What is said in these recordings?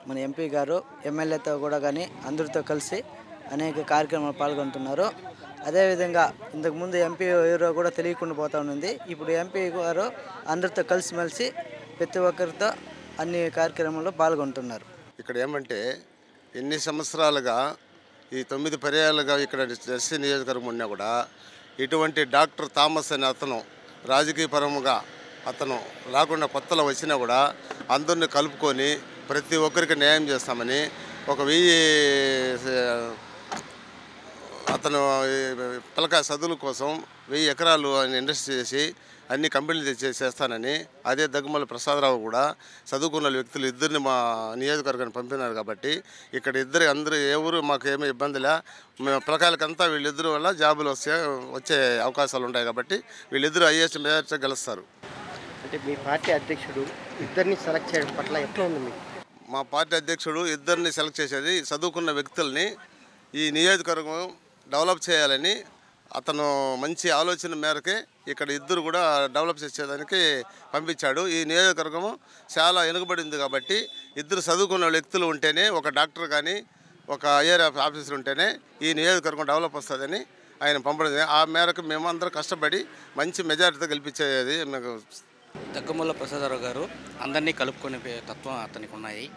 మన ఎంపీ గారు ఎమ్మెల్యేతో కూడా కానీ అందరితో కలిసి అనేక కార్యక్రమాలు పాల్గొంటున్నారు అదేవిధంగా ఇంతకుముందు ఎంపీ ఎవరో కూడా తెలియకుండా పోతా ఉంది ఇప్పుడు ఎంపీ గారు అందరితో కలిసిమెలిసి ప్రతి ఒక్కరితో అన్ని కార్యక్రమాల్లో పాల్గొంటున్నారు ఇక్కడ ఏమంటే ఎన్ని సంవత్సరాలుగా ఈ తొమ్మిది పర్యాలుగా ఇక్కడ ఎస్సీ నియోజకవర్గం ఉన్నా కూడా ఇటువంటి డాక్టర్ థామస్ అనే అతను రాజకీయ పరముగా అతను రాకుండా కొత్తలో వచ్చినా కూడా అందరిని కలుపుకొని ప్రతి ఒక్కరికి న్యాయం చేస్తామని ఒక వెయ్యి అతను ఈ పిల్లకాయ చదువుల కోసం వెయ్యి ఎకరాలు ఆయన ఇండస్ట్రీ చేసి అన్ని కంపెనీలు తెచ్చి చేస్తానని అదే దగ్గుమల్లి ప్రసాదరావు కూడా చదువుకున్న వ్యక్తులు ఇద్దరిని మా నియోజకవర్గాన్ని పంపినారు కాబట్టి ఇక్కడ ఇద్దరు అందరూ ఎవరు మాకు ఏమీ ఇబ్బందిలే మేము పిల్లకాయలకంతా వీళ్ళిద్దరు వల్ల జాబులు వస్తే వచ్చే అవకాశాలు ఉంటాయి కాబట్టి వీళ్ళిద్దరూ ఐఏఎస్ మెజార్టీ గెలుస్తారు అంటే మీ పార్టీ అధ్యక్షుడు ఇద్దరిని సెలెక్ట్ చేయడం పట్ల ఎట్లా ఉంది మీకు మా పార్టీ అధ్యక్షుడు ఇద్దరిని సెలెక్ట్ చేసేది చదువుకున్న వ్యక్తుల్ని ఈ నియోజకవర్గం డెవలప్ చేయాలని అతను మంచి ఆలోచన మేరకే ఇక్కడ ఇద్దరు కూడా డెవలప్ చేసేదానికి పంపించాడు ఈ నియోజకవర్గం చాలా వెనుకబడింది కాబట్టి ఇద్దరు చదువుకున్న వ్యక్తులు ఉంటేనే ఒక డాక్టర్ కానీ ఒక ఐఆర్ ఆఫీసర్ ఉంటేనే ఈ నియోజకవర్గం డెవలప్ వస్తుందని ఆయన పంపడం జరిగింది. ఆ మేరకు మేమందరం కష్టపడి మంచి మెజారిటీతో గెలిపించేది మీకు దగ్గుమల్ల ప్రసాదరావు గారు అందరినీ కలుపుకునే పే- తత్వం అతనికి ఉన్నాయి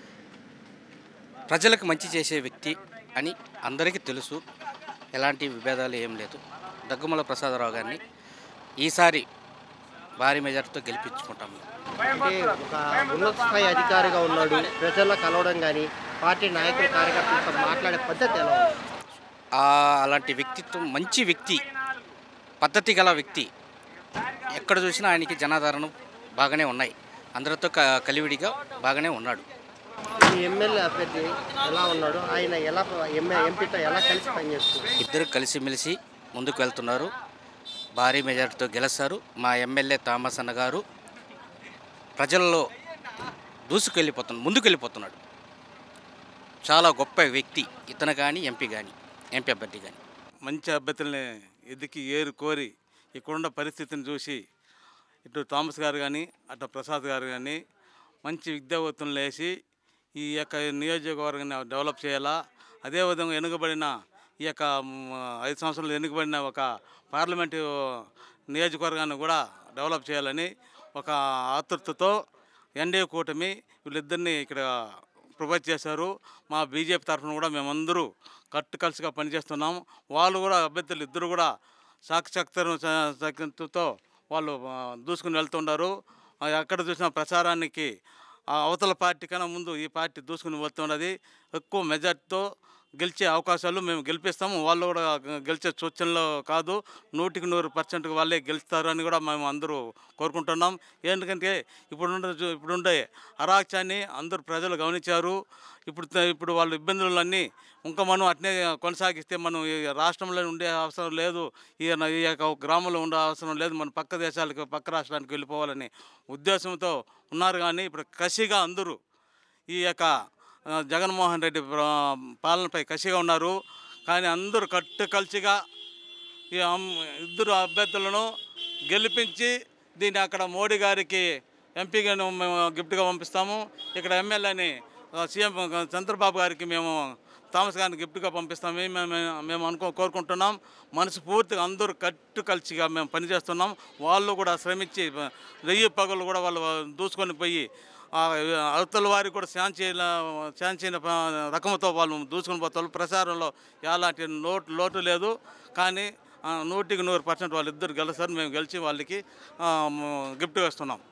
ప్రజలకు మంచి చేసే వ్యక్తి అని అందరికీ తెలుసు ఎలాంటి విభేదాలు ఏం లేదు దగ్గుమల్ల ప్రసాదరావు గారిని ఈసారి భారీ మెజార్టీతో గెలిపించుకుంటాము అంటే ఒక ఉన్నత స్థాయి అధికారిగా ఉన్నాడు ప్రజల్లో కలవడం కానీ పార్టీ నాయకులు కార్యకర్తలతో మాట్లాడే పద్ధతి ఎలా ఉంది ఆ అలాంటి వ్యక్తిత్వం మంచి వ్యక్తి పద్ధతి గల వ్యక్తి ఎక్కడ చూసినా ఆయనకి జనాదరణ బాగానే ఉన్నాయి అందరితో క కలివిడిగా బాగానే ఉన్నాడు ఈ ఎమ్మెల్యే అభ్యర్థి ఎలా ఉన్నాడు ఆయన ఎలా ఎంఏ ఎంపీతో ఎలా కలిసి పనిచేస్తుంది ఇద్దరు కలిసిమెలిసి ముందుకు వెళ్తున్నారు భారీ మెజార్టీతో గెలుస్తారు మా ఎమ్మెల్యే థామస్ అన్న గారు ప్రజల్లో దూసుకెళ్ళిపోతున్నాడు ముందుకు వెళ్ళిపోతున్నాడు చాలా గొప్ప వ్యక్తి ఇతను కానీ ఎంపీ కానీ ఎంపీ అభ్యర్థి కానీ మంచి అభ్యర్థుల్ని ఎదికి ఏరు కోరి ఇక్కడున్న పరిస్థితిని చూసి ఇటు థామస్ గారు కానీ అటు ప్రసాద్ గారు కానీ మంచి విద్యావేత్తలు వేసి ఈ యొక్క నియోజకవర్గాన్ని డెవలప్ చేయాలా అదేవిధంగా వెనుకబడిన ఈ యొక్క మ్, ఐదు సంవత్సరాలు వెనుకబడిన ఒక పార్లమెంటు నియోజకవర్గాన్ని కూడా డెవలప్ చేయాలని ఒక ఆతృతతో ఎన్డీఏ కూటమి వీళ్ళిద్దరిని ఇక్కడ ప్రపోజ్ చేశారు మా బీజేపీ తరఫున కూడా మేమందరూ కట్టు కలిసిగా పనిచేస్తున్నాం వాళ్ళు కూడా అభ్యర్థులు ఇద్దరు కూడా సాక్షాత్తో వాళ్ళు ఆ, దూసుకుని వెళ్తున్నారు ఆ, ఎక్కడ చూసినా ప్రచారానికి ఆ అవతల పార్టీ కన్నా ముందు ఈ పార్టీ దూసుకుని వెళ్తున్నది ఎక్కువ మెజార్టీతో గెలిచే అవకాశాలు మేము గెలిపిస్తాము వాళ్ళు కూడా గెలిచే సూచనలు కాదు నూటికి నూరు పర్సెంట్ వాళ్ళే గెలుస్తారు అని కూడా మేము అందరూ కోరుకుంటున్నాం ఎందుకంటే ఇప్పుడున్న ఇప్పుడుండే అరాక్ష్యాన్ని అందరూ ప్రజలు గమనించారు ఇప్పుడు ఇప్పుడు వాళ్ళ ఇబ్బందులన్నీ ఇంకా మనం అట్నే కొనసాగిస్తే మనం ఈ రాష్ట్రంలో ఉండే అవసరం లేదు ఈ ఈ యొక్క గ్రామంలో ఉండే అవసరం లేదు మన పక్క దేశాలకు పక్క రాష్ట్రానికి వెళ్ళిపోవాలని ఉద్దేశంతో ఉన్నారు కానీ ఇప్పుడు కసిగా అందరూ ఈ యొక్క ఆ, జగన్మోహన్ రెడ్డి ప్ర- పాలనపై కసిగా ఉన్నారు కానీ అందరూ కట్టు కలిసిగా ఈ అమ్- ఇద్దరు అభ్యర్థులను గెలిపించి దీన్ని అక్కడ మోడీ గారికి ఎంపీగా మేము గిఫ్ట్గా పంపిస్తాము ఇక్కడ ఎమ్మెల్యేని ఆ, సీఎం చంద్రబాబు గారికి మేము థామస్ గారిని గిఫ్ట్గా పంపిస్తాము మేము మేము- మేము అనుకో కోరుకుంటున్నాం మనసు పూర్తిగా అందరూ కట్టు కలిసిగా మేము పనిచేస్తున్నాం వాళ్ళు కూడా శ్రమించి రెయ్యి పగలు కూడా వాళ్ళు దూసుకొని పోయి ఆ, అవతల వారికి కూడా శాంచిన శాంచిన రకంతో వాళ్ళు దూసుకొని పోతారు ప్రచారంలో ఎలాంటి లోటు లోటు లేదు కానీ ఆ, నూటికి నూరు పర్సెంట్ వాళ్ళిద్దరు గెలుస్తారు మేము గెలిచి వాళ్ళకి ఆ, గిఫ్ట్ వేస్తున్నాం